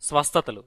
స్వస్థతలు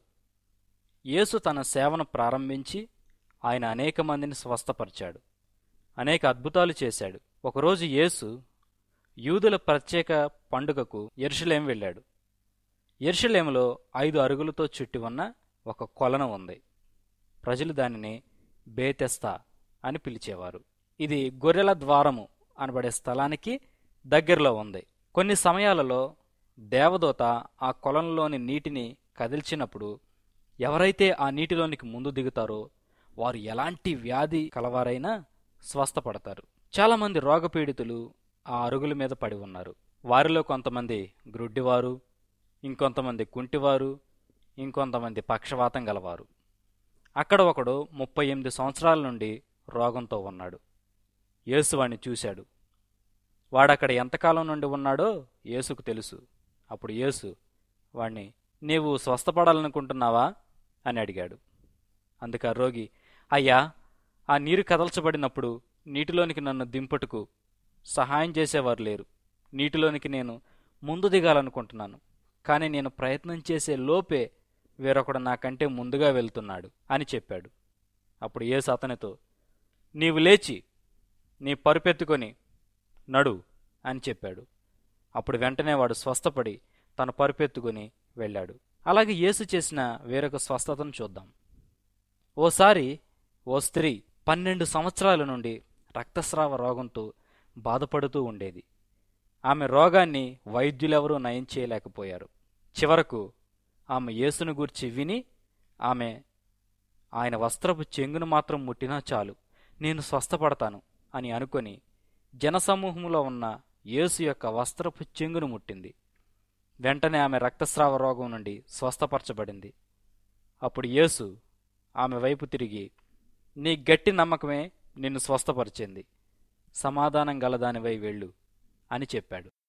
యేసు తన సేవను ప్రారంభించి ఆయన అనేక మందిని స్వస్థపరిచాడు అనేక అద్భుతాలు చేశాడు ఒకరోజు యేసు యూదుల ప్రత్యేక పండుగకు ఎరుషలేం వెళ్ళాడు ఎరుషలేములో ఐదు అరుగులతో చుట్టి ఉన్న ఒక కొలను ఉంది ప్రజలు దానిని బేతెస్తా అని పిలిచేవారు ఇది గొర్రెల ద్వారము అనబడే స్థలానికి దగ్గరలో ఉంది కొన్ని సమయాలలో దేవదూత ఆ కొలంలోని నీటిని కదిల్చినప్పుడు ఎవరైతే ఆ నీటిలోనికి ముందు దిగుతారో వారు ఎలాంటి వ్యాధి కలవారైనా స్వస్థపడతారు చాలామంది రోగపీడితులు ఆ అరుగుల మీద పడి ఉన్నారు వారిలో కొంతమంది గ్రుడ్డివారు ఇంకొంతమంది కుంటివారు ఇంకొంతమంది పక్షవాతం గలవారు అక్కడ ఒకడు ముప్పై ఎనిమిది సంవత్సరాల నుండి రోగంతో ఉన్నాడు యేసు వాణ్ణి చూశాడు వాడక్కడ ఎంతకాలం నుండి ఉన్నాడో యేసుకు తెలుసు అప్పుడు యేసు వాణ్ణి నీవు స్వస్థపడాలనుకుంటున్నావా అని అడిగాడు అందుకు ఆ రోగి అయ్యా ఆ నీరు కదల్చబడినప్పుడు నీటిలోనికి నన్ను దింపటుకు సహాయం చేసేవారు లేరు నీటిలోనికి నేను ముందు దిగాలనుకుంటున్నాను కానీ నేను ప్రయత్నం చేసే లోపే వేరొకడు నాకంటే ముందుగా వెళ్తున్నాడు అని చెప్పాడు అప్పుడు యేసు అతనితో నీవు లేచి నీ పరుపెత్తుకొని నడు అని చెప్పాడు అప్పుడు వెంటనే వాడు స్వస్థపడి తన పరుపెత్తుకొని వెళ్ళాడు అలాగే యేసు చేసిన వేరొక స్వస్థతను చూద్దాం ఓసారి ఓ స్త్రీ పన్నెండు సంవత్సరాల నుండి రక్తస్రావ రోగంతో బాధపడుతూ ఉండేది ఆమె రోగాన్ని వైద్యులెవరూ నయం చేయలేకపోయారు చివరకు ఆమె యేసును గూర్చి విని ఆమె ఆయన వస్త్రపు చెంగును మాత్రం ముట్టినా చాలు నేను స్వస్థపడతాను అని అనుకొని జనసమూహంలో ఉన్న యేసు యొక్క వస్త్రపు చెంగును ముట్టింది వెంటనే ఆమె రక్తస్రావ రోగం నుండి స్వస్థపరచబడింది అప్పుడు యేసు ఆమె వైపు తిరిగి నీ గట్టి నమ్మకమే నిన్ను స్వస్థపరిచింది సమాధానం గలదానివై వెళ్ళు అని చెప్పాడు